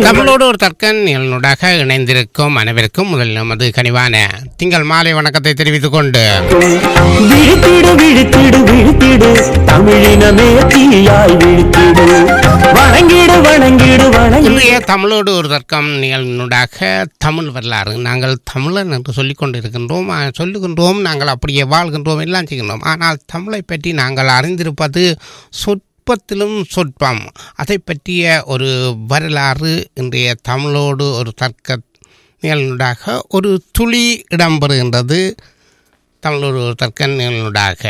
தமிழோடு ஒரு தர்க்கன் நிகழ்நூடாக இணைந்திருக்கும் அனைவருக்கும் முதல் நமது கனிவான திங்கள் மாலை வணக்கத்தை தெரிவித்துக் கொண்டு விழித்திடு விழித்திடு விழித்திடு தமிழினமே தீயாய் விழித்திடு வணங்கிடு வணங்கிடு வணங்கிடு இன்றைய தமிழோடு ஒரு தர்க்கம் நிகழ்நூடாக தமிழ் வரலாறு நாங்கள் தமிழன் என்று சொல்லிக் கொண்டிருக்கின்றோம் ஆ, சொல்லுகின்றோம் நாங்கள் அப்படியே வாழ்கின்றோம் எல்லாம் செய்கின்றோம் ஆனால் தமிழை பற்றி நாங்கள் அறிந்திருப்பது சொற்பத்திலும் சொற்பம் அதை பற்றிய ஒரு வரலாறு இன்றைய தமிழோடு ஒரு தர்க்க நிகழ்நூடாக ஒரு துளி இடம்பெறுகின்றது தமிழோடு ஒரு தர்க்க நிகழ்நூடாக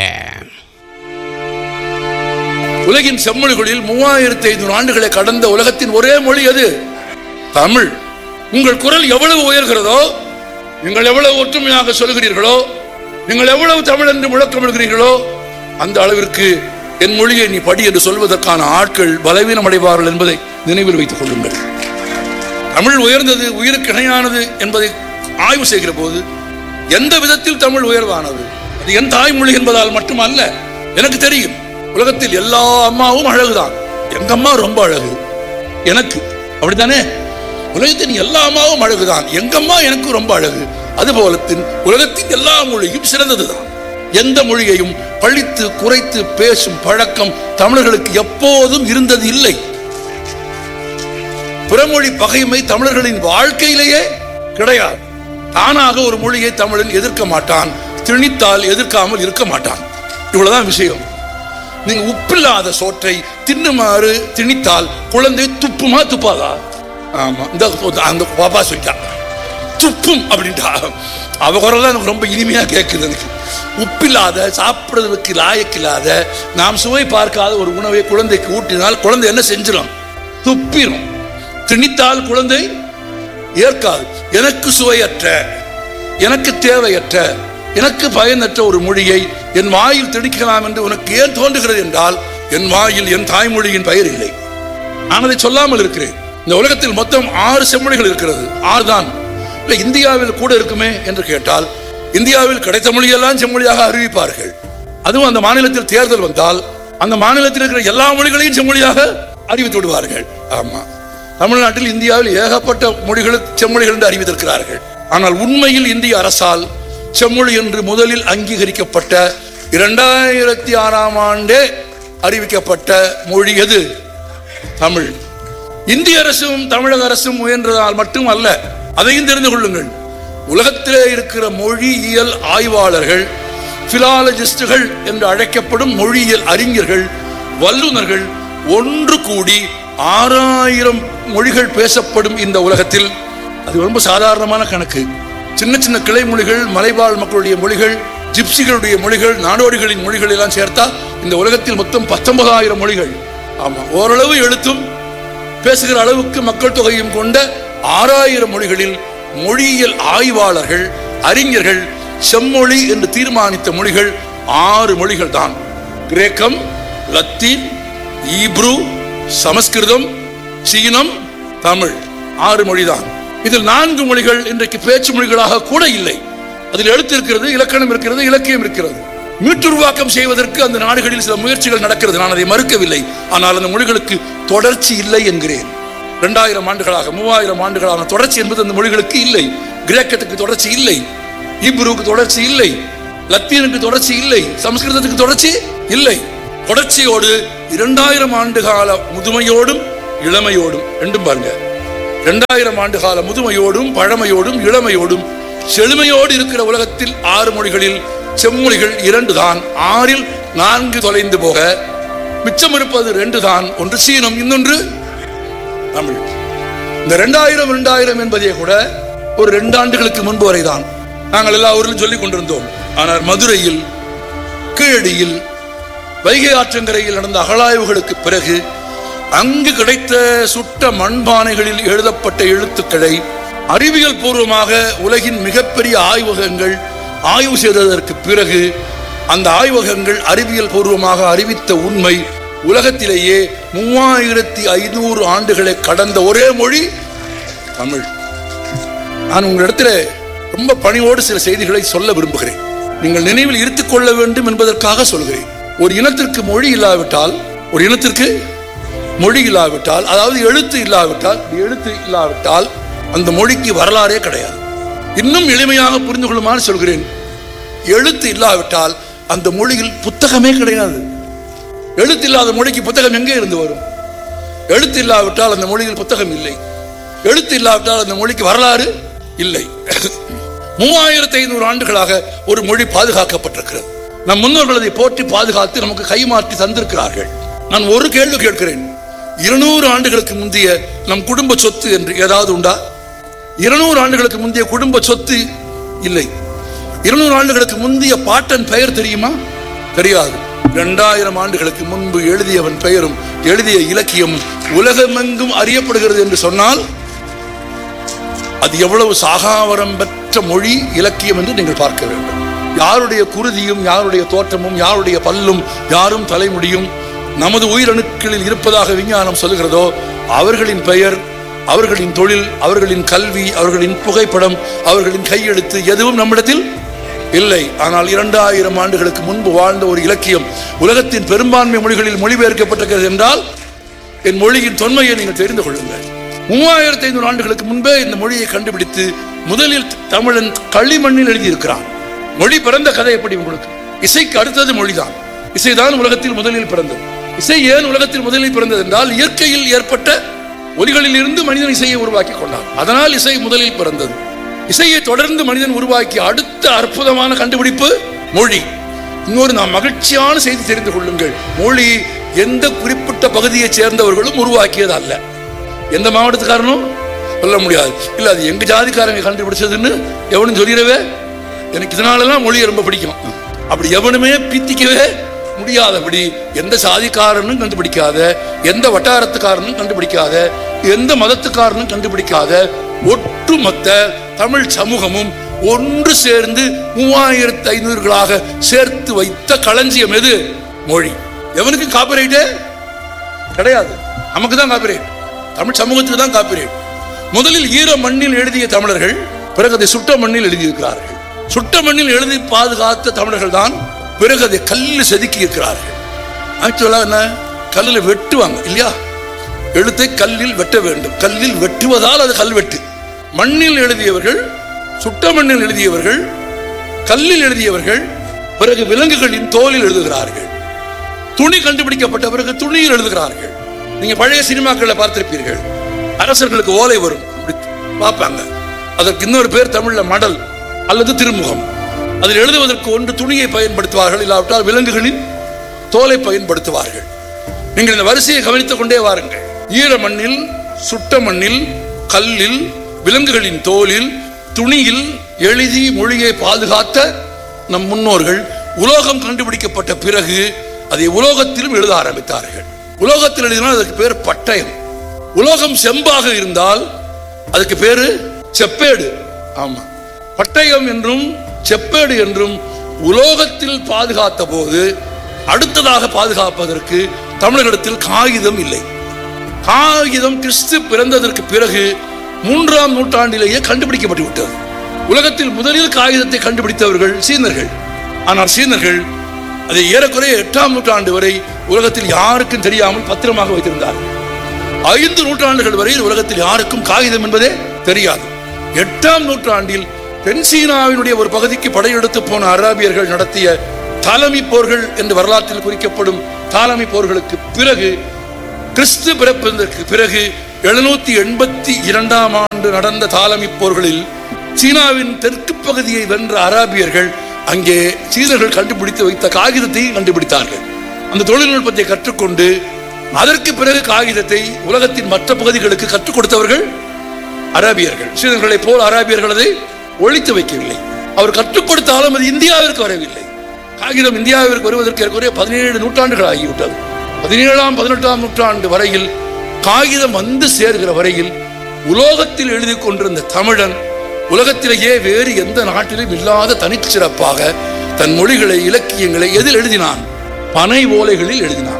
உலகின் செம்மொழிகளில் மூவாயிரத்தி ஐநூறு ஆண்டுகளை கடந்த உலகத்தின் ஒரே மொழி அது தமிழ் உங்கள் குரல் எவ்வளவு உயர்கிறதோ நீங்கள் எவ்வளவு ஒற்றுமையாக சொல்கிறீர்களோ நீங்கள் எவ்வளவு தமிழ் என்று முழக்கமிடுகிறீர்களோ அந்த அளவிற்கு என் மொழியை நீ படி என்று சொல்வதற்கான ஆட்கள் பலவீனம் அடைவார்கள் என்பதை நினைவில் வைத்துக் கொள்ளுங்கள் தமிழ் உயர்ந்தது உயிருக்கு இணையானது என்பதை ஆய்வு செய்கிற போது எந்த விதத்தில் தமிழ் உயர்வானது அது என் தாய்மொழி என்பதால் மட்டுமல்ல எனக்கு தெரியும் உலகத்தில் எல்லா அம்மாவும் அழகுதான் எங்க அம்மா ரொம்ப அழகு எனக்கு அப்படித்தானே உலகத்தின் எல்லா அம்மாவும் அழகுதான் எங்க அம்மா எனக்கு ரொம்ப அழகு அதுபோலத்தின் உலகத்தின் எல்லா மொழியும் சிறந்ததுதான் எந்த மொழியையும் பழித்து குறைத்து பேசும் பழக்கம் தமிழர்களுக்கு எப்போதும் இருந்தது இல்லை பிறமொழி பகைமை தமிழர்களின் வாழ்க்கையிலேயே கிடையாது தானாக ஒரு மொழியை தமிழன் எதிர்க்க மாட்டான் திணித்தால் எதிர்க்காமல் இருக்க மாட்டான் இவ்வளவுதான் விஷயம் நீங்க உப்பில்லாத சோற்றை தின்னுமாறு திணித்தால் குழந்தை துப்புமா துப்பாதா ஆமா இந்த அந்த பாப்பா சொல்லிட்டா துப்பும் அப்படின்ட்டா அவ குரல் தான் எனக்கு ரொம்ப இனிமையா கேட்குது எனக்கு உப்பில்லாத சாப்பிடுறதுக்கு லாயக்கில்லாத நாம் சுவை பார்க்காத ஒரு உணவை குழந்தைக்கு ஊட்டினால் குழந்தை என்ன செஞ்சிடும் துப்பிடும் திணித்தால் குழந்தை ஏற்காது எனக்கு சுவையற்ற எனக்கு தேவையற்ற எனக்கு பயனற்ற ஒரு மொழியை என் வாயில் திணிக்கலாம் என்று உனக்கு ஏன் தோன்றுகிறது என்றால் என் வாயில் என் தாய்மொழியின் பெயர் இல்லை நான் அதை சொல்லாமல் இருக்கிறேன் இந்த உலகத்தில் மொத்தம் ஆறு செம்மொழிகள் இருக்கிறது ஆறு தான் இல்லை இந்தியாவில் கூட இருக்குமே என்று கேட்டால் இந்தியாவில் கிடைத்த மொழியெல்லாம் செம்மொழியாக அறிவிப்பார்கள் அதுவும் அந்த மாநிலத்தில் தேர்தல் வந்தால் அந்த மாநிலத்தில் இருக்கிற எல்லா மொழிகளையும் செம்மொழியாக அறிவித்து விடுவார்கள் ஆமா தமிழ்நாட்டில் இந்தியாவில் ஏகப்பட்ட மொழிகள் செம்மொழிகள் என்று அறிவித்திருக்கிறார்கள் ஆனால் உண்மையில் இந்திய அரசால் செம்மொழி என்று முதலில் அங்கீகரிக்கப்பட்ட இரண்டாயிரத்தி ஆறாம் ஆண்டே அறிவிக்கப்பட்ட மொழி எது தமிழ் இந்திய அரசும் தமிழக அரசும் முயன்றதால் மட்டும் அல்ல அதையும் தெரிந்து கொள்ளுங்கள் உலகத்திலே இருக்கிற மொழியியல் ஆய்வாளர்கள் பிலாலஜிஸ்டுகள் என்று அழைக்கப்படும் மொழியியல் அறிஞர்கள் வல்லுநர்கள் ஒன்று கூடி ஆறாயிரம் மொழிகள் பேசப்படும் இந்த உலகத்தில் அது ரொம்ப சாதாரணமான கணக்கு சின்ன சின்ன கிளை மொழிகள் மலைவாழ் மக்களுடைய மொழிகள் ஜிப்சிகளுடைய மொழிகள் நாடோடிகளின் மொழிகள் எல்லாம் சேர்த்தா இந்த உலகத்தில் மொத்தம் பத்தொன்பதாயிரம் மொழிகள் ஆமா ஓரளவு எழுத்தும் பேசுகிற அளவுக்கு மக்கள் தொகையும் கொண்ட ஆறாயிரம் மொழிகளில் மொழியியல் ஆய்வாளர்கள் அறிஞர்கள் செம்மொழி என்று தீர்மானித்த மொழிகள் ஆறு மொழிகள் தான் கிரேக்கம் லத்தீன் ஈப்ரு சமஸ்கிருதம் சீனம் தமிழ் ஆறு மொழிதான் இதில் நான்கு மொழிகள் இன்றைக்கு பேச்சு மொழிகளாக கூட இல்லை அதில் எழுத்து இருக்கிறது இலக்கணம் இருக்கிறது இலக்கியம் இருக்கிறது மீட்டுருவாக்கம் செய்வதற்கு அந்த நாடுகளில் சில முயற்சிகள் நடக்கிறது நான் அதை மறுக்கவில்லை ஆனால் அந்த மொழிகளுக்கு தொடர்ச்சி இல்லை என்கிறேன் இரண்டாயிரம் ஆண்டுகளாக மூவாயிரம் ஆண்டுகளாக தொடர்ச்சி என்பது அந்த மொழிகளுக்கு இல்லை கிரேக்கத்துக்கு தொடர்ச்சி இல்லை ஈப்ருவுக்கு தொடர்ச்சி இல்லை லத்தீனுக்கு தொடர்ச்சி இல்லை சமஸ்கிருதத்துக்கு தொடர்ச்சி இல்லை தொடர்ச்சியோடு இரண்டாயிரம் ஆண்டு கால முதுமையோடும் இளமையோடும் ரெண்டும் பாருங்க இரண்டாயிரம் ஆண்டு கால முதுமையோடும் பழமையோடும் இளமையோடும் செழுமையோடு இருக்கிற உலகத்தில் ஆறு மொழிகளில் செம்மொழிகள் இரண்டு தான் ஆறில் நான்கு தொலைந்து போக மிச்சம் இருப்பது ரெண்டு தான் ஒன்று சீனம் இன்னொன்று தமிழ் இந்த ரெண்டாயிரம் ரெண்டாயிரம் என்பதே கூட ஒரு ரெண்டு ஆண்டுகளுக்கு முன்பு வரைதான் நாங்கள் எல்லா ஊரிலும் சொல்லிக் கொண்டிருந்தோம் ஆனால் மதுரையில் கீழடியில் வைகை ஆற்றங்கரையில் நடந்த அகழாய்வுகளுக்கு பிறகு அங்கு கிடைத்த சுட்ட மண்பானைகளில் எழுதப்பட்ட எழுத்துக்களை அறிவியல் பூர்வமாக உலகின் மிகப்பெரிய ஆய்வகங்கள் ஆய்வு செய்ததற்கு பிறகு அந்த ஆய்வகங்கள் அறிவியல் பூர்வமாக அறிவித்த உண்மை உலகத்திலேயே மூவாயிரத்தி ஐநூறு ஆண்டுகளை கடந்த ஒரே மொழி தமிழ் நான் உங்களிடத்தில் ரொம்ப பணிவோடு சில செய்திகளை சொல்ல விரும்புகிறேன் நீங்கள் நினைவில் இருத்துக் கொள்ள வேண்டும் என்பதற்காக சொல்கிறேன் ஒரு இனத்திற்கு மொழி இல்லாவிட்டால் ஒரு இனத்திற்கு மொழி இல்லாவிட்டால் அதாவது எழுத்து இல்லாவிட்டால் எழுத்து இல்லாவிட்டால் அந்த மொழிக்கு வரலாறே கிடையாது இன்னும் எளிமையாக புரிந்து கொள்ளுமாறு சொல்கிறேன் எழுத்து இல்லாவிட்டால் அந்த மொழியில் புத்தகமே கிடையாது எழுத்து இல்லாத மொழிக்கு புத்தகம் எங்கே இருந்து வரும் எழுத்து இல்லாவிட்டால் அந்த மொழியில் புத்தகம் இல்லை எழுத்து இல்லாவிட்டால் அந்த மொழிக்கு வரலாறு இல்லை மூவாயிரத்தி ஐநூறு ஆண்டுகளாக ஒரு மொழி பாதுகாக்கப்பட்டிருக்கிறது நம் முன்னோர்கள் அதை போற்றி பாதுகாத்து நமக்கு கைமாற்றி தந்திருக்கிறார்கள் நான் ஒரு கேள்வி கேட்கிறேன் இருநூறு ஆண்டுகளுக்கு முந்தைய நம் குடும்ப சொத்து என்று ஏதாவது உண்டா இருநூறு ஆண்டுகளுக்கு முந்தைய குடும்ப சொத்து இல்லை இருநூறு ஆண்டுகளுக்கு முந்தைய பாட்டன் பெயர் தெரியுமா தெரியாது இரண்டாயிரம் ஆண்டுகளுக்கு முன்பு எழுதியவன் பெயரும் எழுதிய இலக்கியமும் உலகமெங்கும் அறியப்படுகிறது என்று சொன்னால் அது எவ்வளவு சாகாவரம் பெற்ற மொழி இலக்கியம் என்று நீங்கள் பார்க்க வேண்டும் யாருடைய குருதியும் யாருடைய தோற்றமும் யாருடைய பல்லும் யாரும் தலைமுடியும் நமது உயிரணுக்களில் இருப்பதாக விஞ்ஞானம் சொல்லுகிறதோ அவர்களின் பெயர் அவர்களின் தொழில் அவர்களின் கல்வி அவர்களின் புகைப்படம் அவர்களின் கையெழுத்து எதுவும் நம்மிடத்தில் இல்லை ஆனால் இரண்டாயிரம் ஆண்டுகளுக்கு முன்பு வாழ்ந்த ஒரு இலக்கியம் உலகத்தின் பெரும்பான்மை மொழிகளில் மொழிபெயர்க்கப்பட்டிருக்கிறது என்றால் என் மொழியின் தொன்மையை நீங்கள் தெரிந்து கொள்ளுங்கள் மூவாயிரத்தி ஐநூறு ஆண்டுகளுக்கு முன்பே இந்த மொழியை கண்டுபிடித்து முதலில் தமிழன் களிமண்ணில் எழுதியிருக்கிறான் மொழி பிறந்த கதை எப்படி உங்களுக்கு இசைக்கு அடுத்தது மொழிதான் இசைதான் உலகத்தில் முதலில் பிறந்தது இசை ஏன் உலகத்தில் முதலில் பிறந்தது என்றால் இயற்கையில் ஏற்பட்ட ஒலிகளில் இருந்து மனிதன் இசையை உருவாக்கி கொண்டான் அதனால் இசை முதலில் பிறந்தது இசையை தொடர்ந்து மனிதன் உருவாக்கிய அடுத்த அற்புதமான கண்டுபிடிப்பு மொழி இன்னொரு நாம் மகிழ்ச்சியான செய்தி தெரிந்து கொள்ளுங்கள் மொழி எந்த குறிப்பிட்ட பகுதியைச் சேர்ந்தவர்களும் உருவாக்கியது அல்ல எந்த மாவட்டத்துக்காரனும் சொல்ல முடியாது இல்ல அது எங்க ஜாதிக்காரங்க கண்டுபிடிச்சதுன்னு எவனும் சொல்லிடவே எனக்கு இதனாலலாம் மொழி ரொம்ப பிடிக்கும் அப்படி எவனுமே பித்திக்கவே முடியாதபடி எந்த சாதிக்காரனும் கண்டுபிடிக்காத எந்த வட்டாரத்துக்காரனும் கண்டுபிடிக்காத எந்த மதத்துக்காரனும் கண்டுபிடிக்காத ஒட்டுமொத்த தமிழ் சமூகமும் ஒன்று சேர்ந்து மூவாயிரத்து ஐநூறுகளாக சேர்த்து வைத்த களஞ்சியம் எது மொழி எவனுக்கு காப்பிரைட்டே கிடையாது நமக்கு தான் காப்பிரைட் தமிழ் சமூகத்துக்கு தான் காப்பிரைட் முதலில் ஈர மண்ணில் எழுதிய தமிழர்கள் பிறகு அதை சுட்ட மண்ணில் எழுதியிருக்கிறார்கள் சுட்ட மண்ணில் எழுதி பாதுகாத்த தமிழர்கள் தான் பிறகு அதை கல்லில் செதுக்கி இருக்கிறார்கள் ஆக்சுவலா என்ன கல்லில் வெட்டுவாங்க இல்லையா எழுத்தை கல்லில் வெட்ட வேண்டும் கல்லில் வெட்டுவதால் அது கல்வெட்டு மண்ணில் எழுதியவர்கள் சுட்ட மண்ணில் எழுதியவர்கள் கல்லில் எழுதியவர்கள் பிறகு விலங்குகளின் தோலில் எழுதுகிறார்கள் துணி கண்டுபிடிக்கப்பட்ட பிறகு துணியில் எழுதுகிறார்கள் நீங்க பழைய சினிமாக்களை பார்த்திருப்பீர்கள் அரசர்களுக்கு ஓலை வரும் இப்படி பார்ப்பாங்க அதற்கு இன்னொரு பேர் தமிழ்ல மடல் அல்லது திருமுகம் அதில் எழுதுவதற்கு ஒன்று துணியை பயன்படுத்துவார்கள் இல்லாவிட்டால் விலங்குகளின் தோலை பயன்படுத்துவார்கள் நீங்கள் இந்த வரிசையை கவனித்துக் கொண்டே வாருங்கள் ஈர மண்ணில் சுட்ட மண்ணில் கல்லில் விலங்குகளின் தோலில் துணியில் எழுதி மொழியை பாதுகாத்த நம் முன்னோர்கள் உலோகம் கண்டுபிடிக்கப்பட்ட பிறகு அதை உலோகத்திலும் எழுத ஆரம்பித்தார்கள் உலோகத்தில் எழுதினால் அதுக்கு பேர் பட்டயம் உலோகம் செம்பாக இருந்தால் அதுக்கு பேரு செப்பேடு ஆமா பட்டயம் என்றும் செப்பேடு என்றும் உலோகத்தில் பாதுகாத்த போது அடுத்ததாக பாதுகாப்பதற்கு தமிழர்களிடத்தில் காகிதம் இல்லை காகிதம் கிறிஸ்து பிறந்ததற்கு பிறகு மூன்றாம் நூற்றாண்டிலேயே கண்டுபிடிக்கப்பட்டு விட்டது உலகத்தில் முதலில் காகிதத்தை கண்டுபிடித்தவர்கள் சீனர்கள் ஆனால் சீனர்கள் அதை ஏறக்குறைய எட்டாம் நூற்றாண்டு வரை உலகத்தில் யாருக்கும் தெரியாமல் பத்திரமாக வைத்திருந்தார்கள் ஐந்து நூற்றாண்டுகள் வரை உலகத்தில் யாருக்கும் காகிதம் என்பதே தெரியாது எட்டாம் நூற்றாண்டில் தென் சீனாவினுடைய ஒரு பகுதிக்கு படையெடுத்து போன அராபியர்கள் நடத்திய தாலமி போர்கள் என்று வரலாற்றில் குறிக்கப்படும் தாலமி போர்களுக்கு பிறகு கிறிஸ்து பிறப்பதற்கு பிறகு எழுநூத்தி எண்பத்தி இரண்டாம் ஆண்டு நடந்த தாலமி போர்களில் சீனாவின் தெற்கு பகுதியை வென்ற அராபியர்கள் அங்கே சீனர்கள் கண்டுபிடித்து வைத்த காகிதத்தை கண்டுபிடித்தார்கள் அந்த தொழில்நுட்பத்தை கற்றுக்கொண்டு அதற்கு பிறகு காகிதத்தை உலகத்தின் மற்ற பகுதிகளுக்கு கற்றுக் கொடுத்தவர்கள் அராபியர்கள் சீனர்களைப் போல் அராபியர்கள் அதை ஒழித்து வைக்கவில்லை அவர் கற்றுக் கொடுத்தாலும் அது இந்தியாவிற்கு வரவில்லை காகிதம் இந்தியாவிற்கு வருவதற்கு ஏற்கனவே பதினேழு நூற்றாண்டுகள் ஆகிவிட்டது பதினேழாம் பதினெட்டாம் நூற்றாண்டு வரையில் காகிதம் வந்து சேர்கிற வரையில் உலோகத்தில் எழுதி கொண்டிருந்த தமிழன் உலகத்திலேயே வேறு எந்த நாட்டிலும் இல்லாத தனிச்சிறப்பாக தன் மொழிகளை இலக்கியங்களை எதில் எழுதினான் பனை ஓலைகளில் எழுதினான்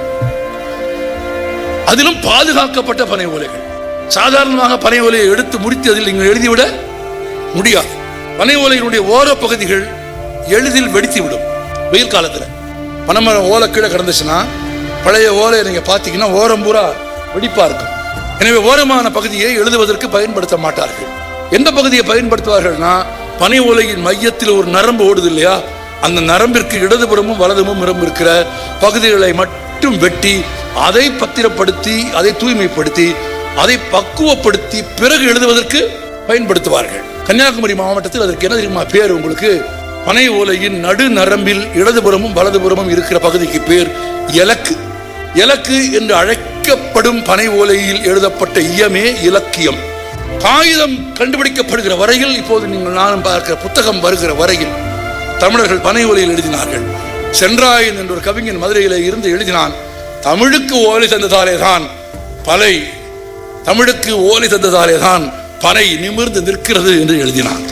அதிலும் பாதுகாக்கப்பட்ட பனை ஓலைகள் சாதாரணமாக பனை ஓலையை எடுத்து முடித்து அதில் நீங்கள் எழுதிவிட முடியாது பனை ஓலையினுடைய ஓர பகுதிகள் எளிதில் வெடித்து விடும் வெயில் காலத்துல பனைமரம் ஓலை கீழே கிடந்துச்சுன்னா பழைய ஓலையை நீங்க பார்த்தீங்கன்னா ஓரம் பூரா வெடிப்பா இருக்கும் எனவே ஓரமான பகுதியை எழுதுவதற்கு பயன்படுத்த மாட்டார்கள் எந்த பகுதியை பயன்படுத்துவார்கள்னா பனை ஓலையின் மையத்தில் ஒரு நரம்பு ஓடுது இல்லையா அந்த நரம்பிற்கு இடதுபுறமும் வலதுபுறம் நரம்பு இருக்கிற பகுதிகளை மட்டும் வெட்டி அதை பத்திரப்படுத்தி அதை தூய்மைப்படுத்தி அதை பக்குவப்படுத்தி பிறகு எழுதுவதற்கு பயன்படுத்துவார்கள் கன்னியாகுமரி மாவட்டத்தில் அதற்கு என்ன தெரியுமா பேர் உங்களுக்கு பனை ஓலையின் நடு நரம்பில் இடதுபுறமும் வலதுபுறமும் இருக்கிற பகுதிக்கு பேர் எலக்கு எலக்கு என்று அழைக்கப்படும் பனை ஓலையில் எழுதப்பட்ட இயமே இலக்கியம் காகிதம் கண்டுபிடிக்கப்படுகிற வரையில் இப்போது நீங்கள் நானும் பார்க்கிற புத்தகம் வருகிற வரையில் தமிழர்கள் பனை ஓலையில் எழுதினார்கள் சென்றாயன் என்ற ஒரு கவிஞன் மதுரையில இருந்து எழுதினான் தமிழுக்கு ஓலை தந்ததாலே தான் பலை தமிழுக்கு ஓலை தந்ததாலே தான் பனை நிமிர்ந்து நிற்கிறது என்று எழுதினான்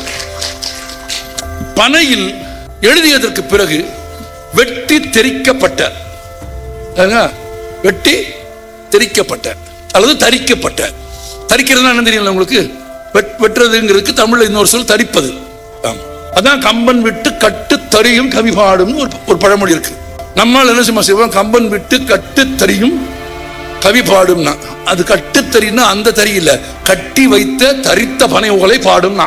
பனையில் எழுதியதற்கு பிறகு வெட்டி தெரிக்கப்பட்ட பாருங்க, வெட்டி தெரிக்கப்பட்ட அல்லது தரிக்கப்பட்ட தரிக்கிறதுனா என்ன தெரியல உங்களுக்கு வெட்- வெட்டுறதுங்கிறதுக்கு தமிழ்ல இன்னொரு சொல் தரிப்பது ஆமா. அதான் கம்பன் விட்டு கட்டு தரியும் கவி பாடும் ஒரு ஒரு பழமொழி இருக்கு நம்மால் என்ன சும்மா செய்வோம் கம்பன் விட்டு கட்டு தரியும் கவி பாடும்னா அது கட்டு தறின்னா அந்த தறி இல்ல கட்டி வைத்த தரித்த பனை ஓலை பாடும்னா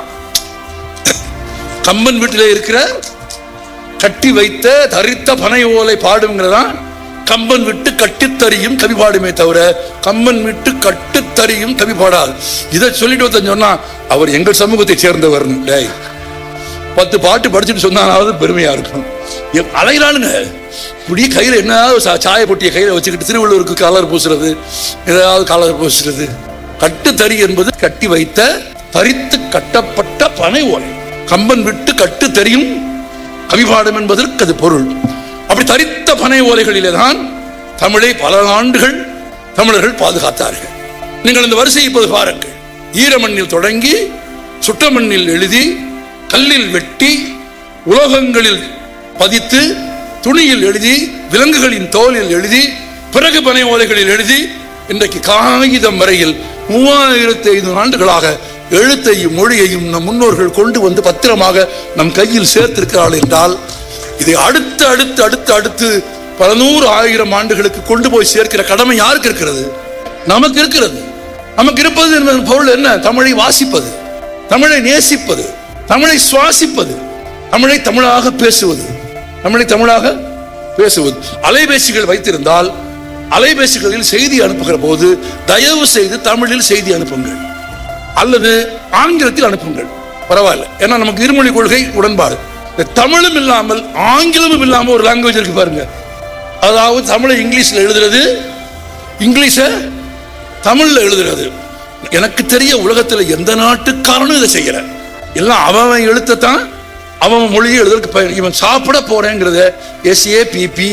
கம்பன் வீட்டிலே இருக்கிற கட்டி வைத்த தரித்த பனை ஓலை பாடுங்கிறதா கம்பன் விட்டு கட்டித்தறியும் கவி பாடுமே தவிர கம்பன் விட்டு கட்டுத்தறியும் கவி பாடாது இதை சொல்லிட்டு ஒருத்தன் சொன்னா அவர் எங்கள் சமூகத்தை சேர்ந்தவர் டேய் பத்து பாட்டு படிச்சுட்டு சொன்னாலாவது பெருமையா இருக்கும் எ- அலைகிறானுங்க இப்படி கையில என்னதாவது சா- சாய பொட்டியை கையில வச்சுக்கிட்டு திருவள்ளுவருக்கு கலர் பூசுறது ஏதாவது கலர் பூசுறது கட்டுத்தறி என்பது கட்டி வைத்த தரித்து கட்டப்பட்ட பனை ஓலை கம்பன் விட்டு கட்டு தெரியும் கவிபாடம் என்பதற்கு அது பொருள் அப்படி தரித்த பனை ஓலைகளிலே தான் தமிழை பல ஆண்டுகள் தமிழர்கள் பாதுகாத்தார்கள் நீங்கள் இந்த வரிசையை இப்போது பாருங்கள் ஈரமண்ணில் தொடங்கி சுட்டமண்ணில் எழுதி கல்லில் வெட்டி உலோகங்களில் பதித்து துணியில் எழுதி விலங்குகளின் தோலில் எழுதி பிறகு பனை ஓலைகளில் எழுதி இன்றைக்கு காகிதம் வரையில் மூவாயிரத்தி ஐநூறு ஆண்டுகளாக எழுத்தையும் மொழியையும் நம் முன்னோர்கள் கொண்டு வந்து பத்திரமாக நம் கையில் சேர்த்திருக்கிறார்கள் என்றால் இதை அடுத்து அடுத்து அடுத்து அடுத்து பல நூறு ஆயிரம் ஆண்டுகளுக்கு கொண்டு போய் சேர்க்கிற கடமை யாருக்கு இருக்கிறது நமக்கு இருக்கிறது நமக்கு இருப்பது என்பதன் பொருள் என்ன தமிழை வாசிப்பது தமிழை நேசிப்பது தமிழை சுவாசிப்பது தமிழை தமிழாக பேசுவது தமிழை தமிழாக பேசுவது அலைபேசிகள் வைத்திருந்தால் அலைபேசிகளில் செய்தி அனுப்புகிற போது தயவு செய்து தமிழில் செய்தி அனுப்புங்கள் அல்லது ஆங்கிலத்தில் அனுப்புங்கள் பரவாயில்ல ஏன்னா நமக்கு இருமொழி கொள்கை உடன்பாடு இந்த தமிழும் இல்லாமல் ஆங்கிலமும் இல்லாமல் ஒரு லாங்குவேஜ் இருக்கு பாருங்க அதாவது தமிழை இங்கிலீஷ்ல எழுதுறது இங்கிலீஷை தமிழ்ல எழுதுறது எனக்கு தெரிய உலகத்துல எந்த நாட்டுக்காரனும் இதை செய்யல எல்லாம் அவன் அவன் எழுத்தத்தான் அவன் அவன் மொழியை எழுதுறதுக்கு பயன் இவன் சாப்பிட போறேங்கிறத எஸ்ஏ பிபி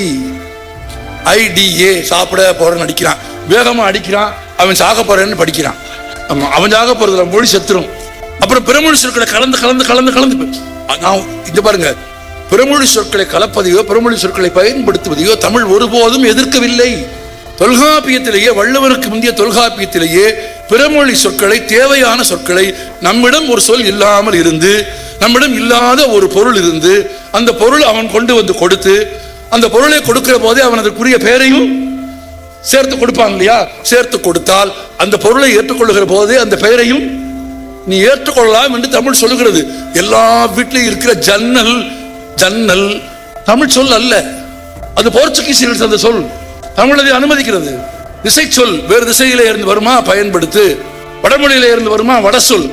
ஐடிஏ சாப்பிட போறேன்னு அடிக்கிறான் வேகமா அடிக்கிறான் அவன் சாக போறேன்னு படிக்கிறான் ஆமா அவன் சாக போறதுல மொழி செத்துரும் அப்புறம் பிறமொழி சொற்களை கலந்து கலந்து கலந்து கலந்து ப- நான் இங்க பாருங்க பிறமொழி சொற்களை கலப்பதையோ பிறமொழி சொற்களை பயன்படுத்துவதையோ தமிழ் ஒருபோதும் எதிர்க்கவில்லை தொல்காப்பியத்திலேயே வள்ளுவருக்கு முந்தைய தொல்காப்பியத்திலேயே பிறமொழி சொற்களை தேவையான சொற்களை நம்மிடம் ஒரு சொல் இல்லாமல் இருந்து நம்மிடம் இல்லாத ஒரு பொருள் இருந்து அந்த பொருள் அவன் கொண்டு வந்து கொடுத்து அந்த பொருளை கொடுக்கிற போதே அவன் அதற்குரிய பெயரையும் சேர்த்து கொடுப்பான் இல்லையா சேர்த்து கொடுத்தால் அந்த பொருளை ஏற்றுக்கொள்ளுகிற போதே அந்த பெயரையும் நீ ஏற்றுக்கொள்ளலாம் என்று தமிழ் சொல்லுகிறது எல்லா வீட்டிலும் இருக்கிற ஜன்னல் ஜன்னல் தமிழ் சொல் அல்ல அது போர்ச்சுகீசியர்கள் தந்த சொல் தமிழ் அதை அனுமதிக்கிறது திசை சொல் வேறு திசையிலே இருந்து வருமா பயன்படுத்து வடமொழியில இருந்து வருமா வட சொல்